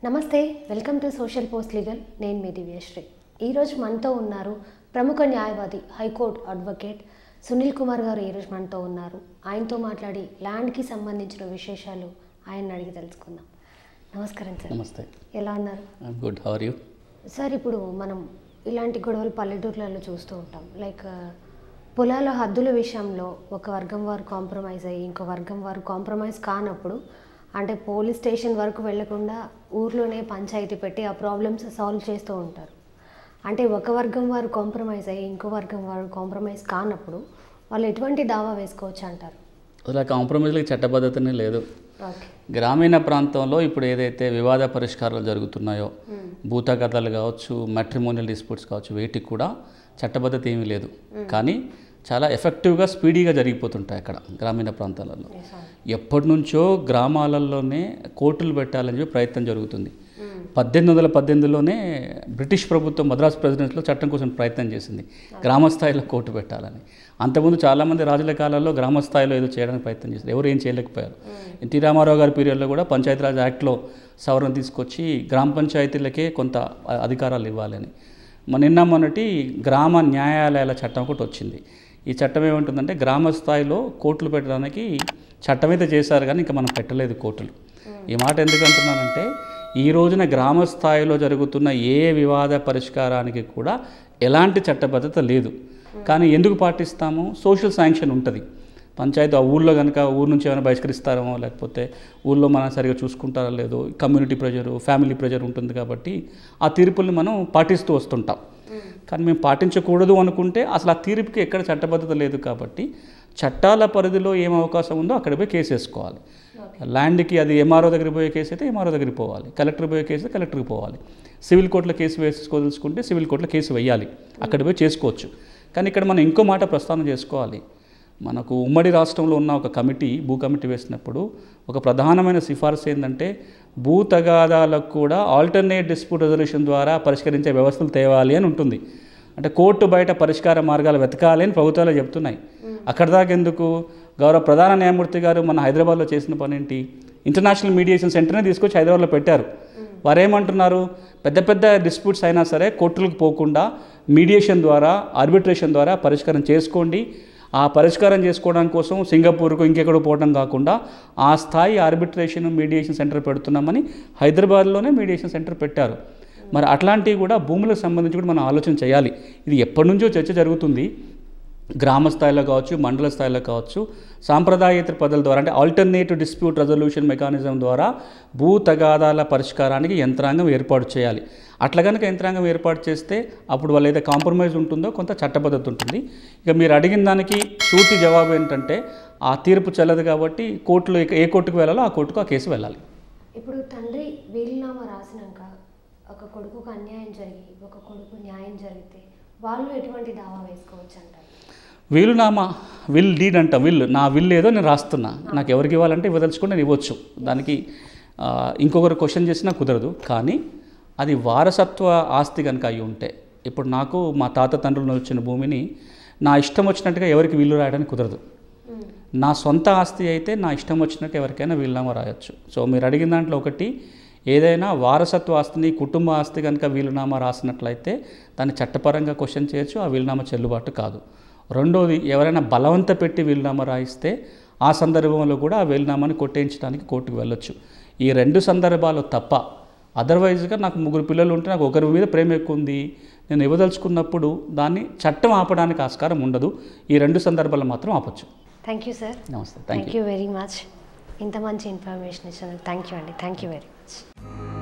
నమస్తే welcome to social post legal నేను మీ దివ్యశ్రీ ఈరోజు మనతో ఉన్నారు ప్రముఖ న్యాయవాది హైకోర్టు అడ్వకేట్ సునీల్ కుమార్ గారు ఈరోజు మనతో ఉన్నారు ఆయనతో మాట్లాడి ల్యాండ్కి సంబంధించిన విశేషాలు ఆయన అడిగి తెలుసుకుందాం నమస్కారం సార్ నమస్తే ఎలా ఉన్నారు I'm good how are you sir ఇప్పుడు మనం ఇలాంటి గొడవలు పల్లెటూర్లలో చూస్తూ ఉంటాం లైక్ పొలాల హద్దుల విషయంలో ఒక వర్గం వారు కాంప్రమైజ్ అయ్యి ఇంకో వర్గం వారు కాంప్రమైజ్ కానప్పుడు అంటే పోలీస్ స్టేషన్ వరకు వెళ్లకుండా ఊర్లోనే పంచాయతీ పెట్టి ఆ ప్రాబ్లమ్స్ సాల్వ్ చేస్తూ ఉంటారు అంటే ఒక వర్గం వారు కాంప్రమైజ్ అయ్యి ఇంకో వర్గం వారు కాంప్రమైజ్ కానప్పుడు వాళ్ళు ఎటువంటి దావా వేసుకోవచ్చు అంటారు అసలు కాంప్రమైజ్లకి చట్టబద్ధతనే లేదు ఓకే గ్రామీణ ప్రాంతంలో ఇప్పుడు ఏదైతే వివాద పరిష్కారాలు జరుగుతున్నాయో భూత కథలు కావచ్చు మెట్రిమోనియల్ డిస్ప్యూట్స్ కావచ్చు వీటికి కూడా చట్టబద్ధత ఏమీ లేదు కానీ చాలా ఎఫెక్టివ్గా స్పీడీగా జరిగిపోతుంటాయి అక్కడ గ్రామీణ ప్రాంతాలలో ఎప్పటి నుంచో గ్రామాలలోనే కోర్టులు పెట్టాలని చెప్పి ప్రయత్నం జరుగుతుంది పద్దెనిమిది వందల పద్దెనిమిదిలోనే బ్రిటిష్ ప్రభుత్వం మద్రాసు ప్రెసిడెన్సీలో చట్టం కోసం ప్రయత్నం చేసింది గ్రామ స్థాయిలో కోర్టు పెట్టాలని అంతకుముందు చాలామంది రాజుల కాలంలో గ్రామ స్థాయిలో ఏదో చేయడానికి ప్రయత్నం చేశారు ఎవరు ఏం చేయలేకపోయారు ఎన్టీ రామారావు గారి పీరియడ్లో కూడా పంచాయతీరాజ్ యాక్ట్లో సవరణ తీసుకొచ్చి గ్రామ పంచాయతీలకే కొంత అ- అధికారాలు ఇవ్వాలని మన నిన్న మొన్నటి గ్రామ న్యాయాలయాల చట్టం ఒకటి వచ్చింది ఈ చట్టం ఏమంటుందంటే గ్రామ స్థాయిలో కోర్టులు పెట్టడానికి చట్టం అయితే చేశారు కానీ ఇంకా మనం పెట్టలేదు కోర్టులు ఈ మాట ఎందుకు అంటున్నానంటే ఈ రోజున గ్రామ స్థాయిలో జరుగుతున్న ఏ వివాద పరిష్కారానికి కూడా ఎలాంటి చట్టబద్ధత లేదు కానీ ఎందుకు పాటిస్తాము సోషల్ శాంక్షన్ ఉంటుంది పంచాయతీ ఆ ఊళ్ళో కనుక ఊరు నుంచి ఏమైనా బహిష్కరిస్తారేమో లేకపోతే ఊళ్ళో మనం సరిగా చూసుకుంటారో లేదో కమ్యూనిటీ ప్రెజరు ఫ్యామిలీ ప్రెజర్ ఉంటుంది కాబట్టి ఆ తీర్పుల్ని మనం పాటిస్తూ వస్తుంటాం కానీ మేము పాటించకూడదు అనుకుంటే అసలు ఆ తీర్పుకి ఎక్కడ చట్టబద్ధత లేదు కాబట్టి చట్టాల పరిధిలో ఏం అవకాశం ఉందో అక్కడ పోయి కేసు వేసుకోవాలి ల్యాండ్కి అది ఎంఆర్ఓ దగ్గరికి పోయే కేసు అయితే ఎంఆర్ఓ దగ్గరికి పోవాలి కలెక్టర్ పోయే కేసు అయితే కలెక్టర్కి పోవాలి సివిల్ కోర్టులో కేసు వేసుకోదలుచుకుంటే సివిల్ కోర్టులో కేసు వేయాలి అక్కడ పోయి చేసుకోవచ్చు కానీ ఇక్కడ మనం ఇంకో మాట ప్రస్తావన చేసుకోవాలి మనకు ఉమ్మడి రాష్ట్రంలో ఉన్న ఒక కమిటీ భూ కమిటీ వేసినప్పుడు ఒక ప్రధానమైన సిఫార్సు ఏంటంటే భూ తగాదాలకు కూడా ఆల్టర్నేట్ డిస్ప్యూట్ రెజల్యూషన్ ద్వారా పరిష్కరించే వ్యవస్థలు తేవాలి అని ఉంటుంది అంటే కోర్టు బయట పరిష్కార మార్గాలు వెతకాలి అని ప్రభుత్వాలు చెప్తున్నాయి అక్కడ దాకా ఎందుకు గౌరవ ప్రధాన న్యాయమూర్తి గారు మన హైదరాబాద్లో చేసిన పని ఏంటి ఇంటర్నేషనల్ మీడియేషన్ సెంటర్నే తీసుకొచ్చి హైదరాబాద్లో పెట్టారు వారు ఏమంటున్నారు పెద్ద పెద్ద డిస్ప్యూట్స్ అయినా సరే కోర్టులకు పోకుండా మీడియేషన్ ద్వారా ఆర్బిట్రేషన్ ద్వారా పరిష్కారం చేసుకోండి ఆ పరిష్కారం చేసుకోవడం కోసం సింగపూర్కు ఇంకెక్కడో పోవడం కాకుండా ఆ స్థాయి ఆర్బిట్రేషన్ మీడియేషన్ సెంటర్ పెడుతున్నామని హైదరాబాద్లోనే మీడియేషన్ సెంటర్ పెట్టారు మరి అట్లాంటివి కూడా భూములకు సంబంధించి కూడా మనం ఆలోచన చేయాలి ఇది ఎప్పటి నుంచో చర్చ జరుగుతుంది గ్రామ స్థాయిలో కావచ్చు మండల స్థాయిలో కావచ్చు సాంప్రదాయేతర పద్ధతుల ద్వారా అంటే ఆల్టర్నేటివ్ డిస్ప్యూట్ రెజల్యూషన్ మెకానిజం ద్వారా భూ తగాదాల పరిష్కారానికి యంత్రాంగం ఏర్పాటు చేయాలి అట్లా కనుక యంత్రాంగం ఏర్పాటు చేస్తే అప్పుడు వాళ్ళు ఏదైతే కాంప్రమైజ్ ఉంటుందో కొంత చట్టబద్ధత ఉంటుంది ఇక మీరు అడిగిన దానికి సూటి జవాబు ఏంటంటే ఆ తీర్పు చెల్లదు కాబట్టి కోర్టులో ఇక ఏ కోర్టుకు వెళ్ళాలో ఆ కోర్టుకు ఆ కేసు వెళ్ళాలి ఇప్పుడు తండ్రి వీలునామా రాసినాక ఒక కొడుకుకు అన్యాయం జరిగి ఒక కొడుకు న్యాయం జరిగితే వాళ్ళు ఎటువంటి దావా వేసుకోవచ్చు అంటారు వీలునామా విల్ డీడ్ అంట విల్ నా విల్ ఏదో నేను రాస్తున్నా నాకు ఎవరికి ఇవ్వాలంటే ఇవ్వదలుచుకుంటే నేను ఇవ్వచ్చు దానికి ఆ, ఇంకొకరు క్వశ్చన్ చేసినా కుదరదు కానీ అది వారసత్వ ఆస్తి కనుక అయి ఉంటే ఇప్పుడు నాకు మా తాత తండ్రుల వచ్చిన భూమిని నా ఇష్టం వచ్చినట్టుగా ఎవరికి వీలు రాయడానికి కుదరదు నా సొంత ఆస్తి అయితే నా ఇష్టం వచ్చినట్టు ఎవరికైనా వీలునామా రాయొచ్చు సో మీరు అడిగిన దాంట్లో ఒకటి ఏదైనా వారసత్వ ఆస్తిని కుటుంబ ఆస్తి కనుక వీలునామా రాసినట్లయితే దాన్ని చట్టపరంగా క్వశ్చన్ చేయొచ్చు ఆ వీలునామా చెల్లుబాటు కాదు రెండోది ఎవరైనా బలవంత పెట్టి వీలునామా రాయిస్తే ఆ సందర్భంలో కూడా ఆ వీలునామాని కొట్టేయించడానికి కోర్టుకు వెళ్ళొచ్చు ఈ రెండు సందర్భాలు తప్ప అదర్వైజ్గా నాకు ముగ్గురు పిల్లలు ఉంటే నాకు ఒకరి మీద ప్రేమ ఎక్కువ ఉంది నేను ఇవ్వదలుచుకున్నప్పుడు దాన్ని చట్టం ఆపడానికి ఆస్కారం ఉండదు ఈ రెండు సందర్భాలు మాత్రం ఆపొచ్చు థ్యాంక్ యూ సార్ నమస్తే thank you thank you very much ఇంత మంచి ఇన్ఫర్మేషన్ ఇచ్చినందుకు థ్యాంక్ యూ అండి థ్యాంక్ యూ వెరీ మచ్